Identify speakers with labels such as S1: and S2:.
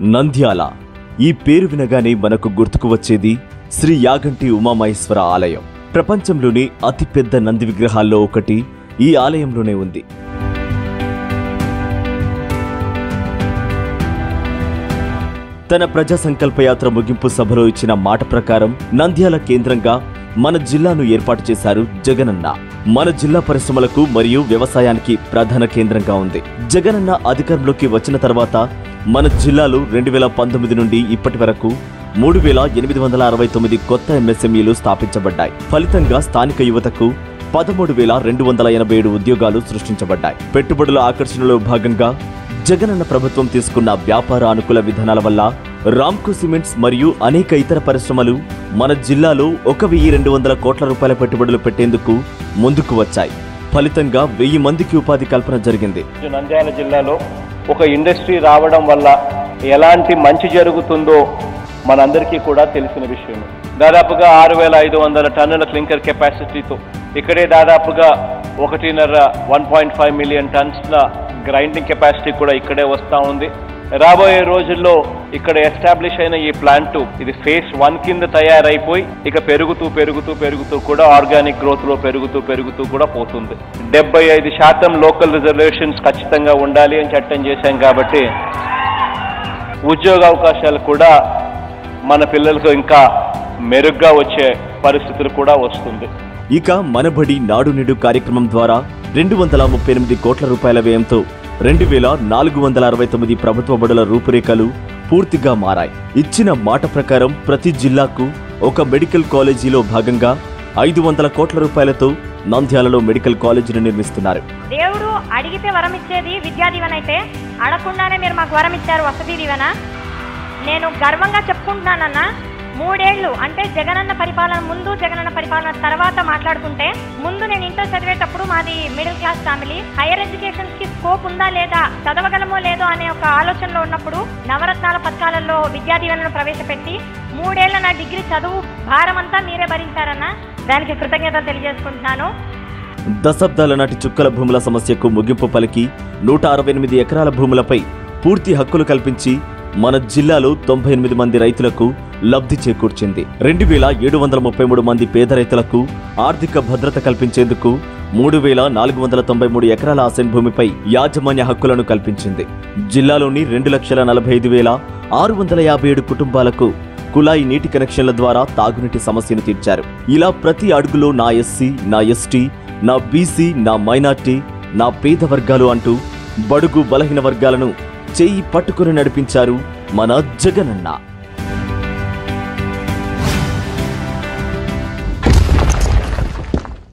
S1: నంద్యాల ఈ పేరు వినగానే మనకు గుర్తుకు వచ్చేది శ్రీ యాగంటి ఉమామహేశ్వర ఆలయం ప్రపంచంలోని అతిపెద్ద నంది విగ్రహాల్లో ఒకటి ఈ ఆలయంలోనే ఉంది తన ప్రజా సంకల్ప యాత్ర ముగింపు సభలో ఇచ్చిన మాట ప్రకారం నంద్యాల కేంద్రంగా మన జిల్లాను ఏర్పాటు చేశారు జగనన్న మన జిల్లా పరిశ్రమలకు మరియు వ్యవసాయానికి ప్రధాన కేంద్రంగా ఉంది జగనన్న అధికారంలోకి వచ్చిన తర్వాత మన జిల్లాలో రెండు వేల పంతొమ్మిది నుండి ఇప్పటి వరకు మూడు వేల ఎనిమిది వందల అరవై తొమ్మిది కొత్త ఎంఎస్ఎంఈలు స్థాపించబడ్డాయి ఫలితంగా స్థానిక యువతకు పదమూడు వేల రెండు వందల ఎనభై ఏడు ఉద్యోగాలు సృష్టించబడ్డాయి పెట్టుబడుల ఆకర్షణలో భాగంగా జగనన్న ప్రభుత్వం తీసుకున్న వ్యాపార అనుకూల విధానాల వల్ల రామ్కో సిమెంట్స్ మరియు అనేక ఇతర పరిశ్రమలు మన జిల్లాలో ఒక వెయ్యి రెండు వందల కోట్ల రూపాయల పెట్టుబడులు పెట్టేందుకు ముందుకు వచ్చాయి ఫలితంగా వెయ్యి మందికి ఉపాధి కల్పన జరిగింది
S2: నంద్యాల జిల్లాలో ఒక ఇండస్ట్రీ రావడం వల్ల ఎలాంటి మంచి జరుగుతుందో మనందరికీ కూడా తెలిసిన విషయం దాదాపుగా ఆరు వేల ఐదు వందల టన్నుల క్లింకర్ కెపాసిటీతో ఇక్కడే దాదాపుగా ఒకటిన్నర వన్ పాయింట్ ఫైవ్ మిలియన్ టన్స్ల గ్రైండింగ్ కెపాసిటీ కూడా ఇక్కడే వస్తూ ఉంది రాబోయే రోజుల్లో ఇక్కడ ఎస్టాబ్లిష్ అయిన ఈ ప్లాంట్ ఇది ఫేస్ వన్ కింద తయారైపోయి ఇక పెరుగుతూ పెరుగుతూ పెరుగుతూ కూడా ఆర్గానిక్ గ్రోత్ లో పెరుగుతూ పెరుగుతూ కూడా పోతుంది డెబ్బై ఐదు శాతం లోకల్ రిజర్వేషన్స్ ఖచ్చితంగా ఉండాలి అని చట్టం చేశాం కాబట్టి ఉద్యోగ అవకాశాలు కూడా మన పిల్లలకు ఇంకా మెరుగ్గా వచ్చే పరిస్థితులు కూడా వస్తుంది
S1: ఇక మనబడి నాడు నేడు కార్యక్రమం ద్వారా రెండు వందల ముప్పై ఎనిమిది కోట్ల రూపాయల వ్యయంతో రెండు వేల నాలుగు వందల అరవై తొమ్మిది ప్రభుత్వ బడుల రూపురేఖలు పూర్తిగా మారాయి ఇచ్చిన మాట ప్రకారం ప్రతి జిల్లాకు ఒక మెడికల్ కాలేజీలో భాగంగా ఐదు వందల కోట్ల రూపాయలతో నంద్యాలలో మెడికల్ కాలేజీని నిర్మిస్తున్నారు
S3: దేవుడు అడిగితే వరం ఇచ్చేది విద్యా దీవెన అయితే అడగకుండానే మీరు మాకు వరం ఇచ్చారు వసతి దీవెన నేను గర్వంగా చెప్పుకుంటున్నానన్న మూడేళ్లు అంటే జగనన్న పరిపాలన ముందు జగనన్న పరిపాలన తర్వాత మాట్లాడుకుంటే ముందు నేను ఇంటర్ చదివేటప్పుడు మాది middle class family higher education కి స్కోప్ ఉందా లేదా చదవగలమో లేదో అనే ఒక ఆలోచనలో ఉన్నప్పుడు నవరత్నాల పథకాలలో విద్యా దీవెనను ప్రవేశపెట్టి మూడేళ్ల నా డిగ్రీ చదువు భారం అంతా మీరే భరించారన్న దానికి కృతజ్ఞతలు తెలియజేసుకుంటున్నాను
S1: దశాబ్దాల నాటి చుక్కల భూముల సమస్యకు ముగింపు పలికి నూట అరవై ఎనిమిది ఎకరాల భూములపై పూర్తి హక్కులు కల్పించి మన జిల్లాలో తొంభై ఎనిమిది మంది రైతులకు లబ్ధి చేకూర్చింది రెండు వేల ఏడు వందల ముప్పై మూడు మంది పేద రైతులకు ఆర్థిక భద్రత కల్పించేందుకు మూడు వేల నాలుగు వందల తొంభై మూడు ఎకరాల అసెన్ భూమిపై యాజమాన్య హక్కులను కల్పించింది జిల్లాలోని రెండు లక్షల నలభై ఐదు వేల ఆరు వందల యాభై ఏడు కుటుంబాలకు కుళాయి నీటి కనెక్షన్ల ద్వారా తాగునీటి సమస్యను తీర్చారు ఇలా ప్రతి అడుగులో నా ఎస్సీ నా ఎస్టీ నా బీసీ నా మైనార్టీ నా పేద వర్గాలు అంటూ బడుగు బలహీన వర్గాలను చేయి పట్టుకుని నడిపించారు మన జగనన్న